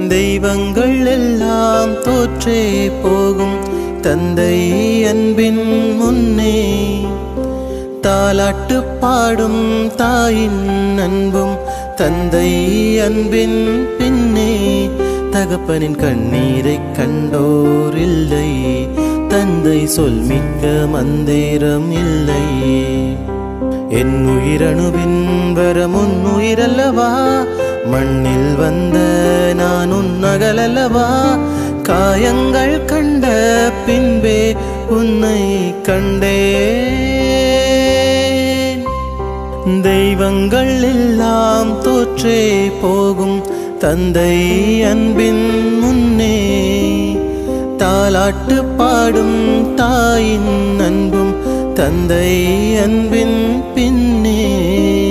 தெய்வங்கள் எல்லாம் தோற்றே போகும் தந்தை அன்பின் முன்னே தாலாட்டு பாடும் தாயின் அன்பும் தந்தை அன்பின் பின்னே தகப்பனின் கண்ணீரை கண்டோர் இல்லை தந்தை சொல்மிக்க மந்திரம் இல்லை என் உயிரணுவின் வரமுன் உயிரல்லவா மண்ணில் வந்த நான் உன்னகலல்லவா காயங்கள் கண்ட பின்பே உன்னை கண்டேன் தெய்வங்கள் எல்லாம் தோற்றே போகும் தந்தை அன்பின் முன்னே தாலாட்டு பாடும் தாயின் அன்பும் தந்தை அன்பின் பின்னே